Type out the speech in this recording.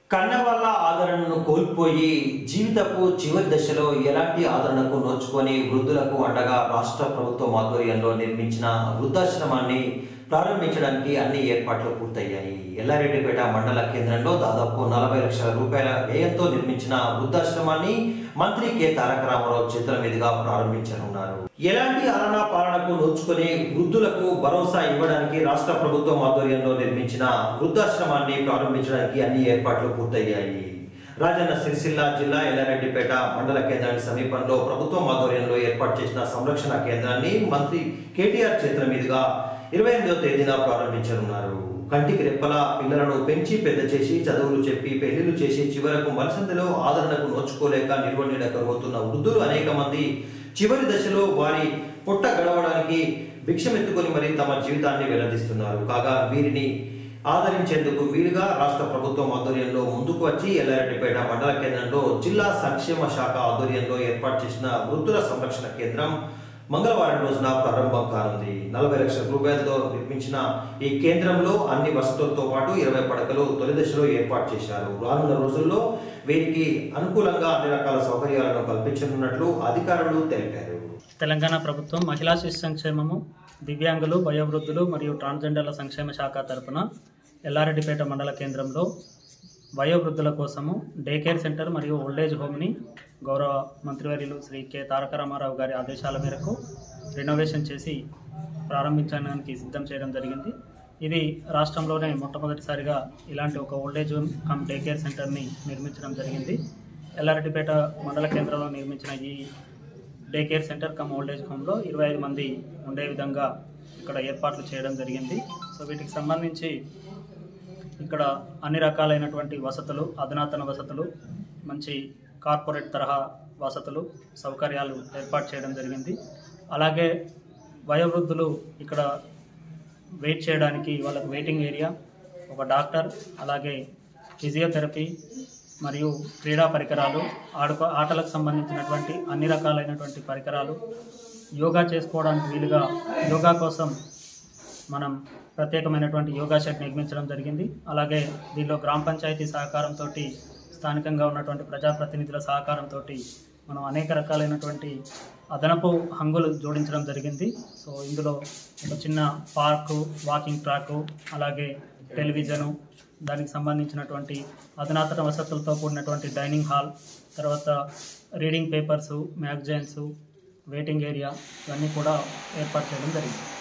కన్న వాళ్ళ ఆదరణను కోల్పోయి జీవితపు చివరి దశలో ఎలాంటి ఆదరణకు నోచుకొని వృద్ధులకు అండగా రాష్ట్ర ప్రభుత్వం ఆధ్వర్యంలో నిర్మించిన వృద్ధాశ్రమాన్ని ప్రారంభించడానికి అన్ని ఏర్పాట్లు పూర్తయ్యాయి ఎల్లారెడ్డిపేట మండల కేంద్రంలో దాదాపు నలభై లక్షల రూపాయల వ్యయంతో నిర్మించిన వృద్ధాశ్రమాన్ని మంత్రి కె తారక రామారావు చేతుల మీదుగా ప్రారంభించనున్నారు ఎలాంటి ఆలన పాలనకు నోచుకొని వృద్ధులకు భరోసా ఇవ్వడానికి రాష్ట్ర ప్రభుత్వం ఆధ్వర్యంలో నిర్మించిన వృద్ధాశ్రమాన్ని ప్రారంభించడానికి అన్ని ఏర్పాట్లు పూర్తయ్యాయి రాజన్న సిరిసిల్ల జిల్లా ఎల్లారెడ్డిపేట మండల కేంద్రానికి సమీపంలో ప్రభుత్వం ఆధ్వర్యంలో ఏర్పాటు చేసిన సంరక్షణ కేంద్రాన్ని మంత్రి కేటీఆర్ చేతుల మీదుగా ఇరవై ఎనిమిదవ తేదీన ప్రారంభించనున్నారు కంటికి రెప్పలా పిల్లలను పెంచి పెద్ద చేసి చదువులు చెప్పి పెళ్లిళ్లు చేసి చివరకు మనసందలో ఆదరణకు నోచుకోలేక నిర్వహణపోతున్న వృద్ధులు అనేక మంది చివరి దశలో వారి పొట్ట గడవడానికి భిక్షమెత్తుకొని మరి తమ జీవితాన్ని వెల్లడిస్తున్నారు కాగా వీరిని ఆదరించేందుకు వీలుగా రాష్ట్ర ప్రభుత్వం ఆధ్వర్యంలో ముందుకు వచ్చి ఎల్లారెడ్డిపేట మండల కేంద్రంలో జిల్లా సంక్షేమ శాఖ ఆధ్వర్యంలో ఏర్పాటు చేసిన వృద్ధుల సంరక్షణ కేంద్రం మంగళవారం రోజున ప్రారంభం కానుంది నలభై లక్షల రూపాయలతో నిర్మించిన ఈ కేంద్రంలో అన్ని వసతులతో పాటు ఇరవై పడకలు తొలి దశలో ఏర్పాటు చేశారు రానున్న రోజుల్లో వీరికి అనుకూలంగా అన్ని రకాల సౌకర్యాలను కల్పించనున్నట్లు అధికారులు తెలిపారు తెలంగాణ ప్రభుత్వం మహిళా శిశు సంక్షేమము దివ్యాంగులు వయోవృద్ధులు మరియు ట్రాన్స్జెండర్ల సంక్షేమ శాఖ తరపున ఎల్లారెడ్డిపేట మండల కేంద్రంలో వయోవృద్ధుల కోసము డే కేర్ సెంటర్ మరియు ఓల్డేజ్ హోమ్ని గౌరవ మంత్రివర్యులు శ్రీ కె తారక రామారావు గారి ఆదేశాల మేరకు రెనోవేషన్ చేసి ప్రారంభించడానికి సిద్ధం చేయడం జరిగింది ఇది రాష్ట్రంలోనే మొట్టమొదటిసారిగా ఇలాంటి ఒక old age home cum day care సెంటర్ని నిర్మించడం జరిగింది ఎల్లారెడ్డిపేట మండల కేంద్రంలో నిర్మించిన ఈ day care centre cum old age హోమ్లో ఇరవై ఐదు మంది ఉండే విధంగా ఇక్కడ ఏర్పాట్లు చేయడం జరిగింది సో వీటికి సంబంధించి ఇక్కడ అన్ని రకాలైనటువంటి వసతులు అధునాతన వసతులు మంచి కార్పొరేట్ తరహా వసతులు సౌకర్యాలు ఏర్పాటు చేయడం జరిగింది అలాగే వయోవృద్ధులు ఇక్కడ వెయిట్ చేయడానికి వాళ్ళకు వెయిటింగ్ ఏరియా ఒక డాక్టర్ అలాగే ఫిజియోథెరపీ మరియు క్రీడా పరికరాలు ఆడుకో ఆటలకు సంబంధించినటువంటి అన్ని రకాలైనటువంటి పరికరాలు యోగా చేసుకోవడానికి వీలుగా యోగా కోసం మనం ప్రత్యేకమైనటువంటి యోగా షెడ్ నిర్మించడం జరిగింది అలాగే దీనిలో గ్రామ పంచాయతీ సహకారంతో స్థానికంగా ఉన్నటువంటి ప్రజాప్రతినిధుల సహకారంతో మనం అనేక రకాలైనటువంటి అదనపు హంగులు జోడించడం జరిగింది సో ఇందులో ఒక చిన్న పార్కు వాకింగ్ ట్రాకు అలాగే టెలివిజను దానికి సంబంధించినటువంటి అధునాతన వసతులతో కూడినటువంటి డైనింగ్ హాల్ తర్వాత reading papers magazines waiting area ఇవన్నీ కూడా ఏర్పాటు చేయడం జరిగింది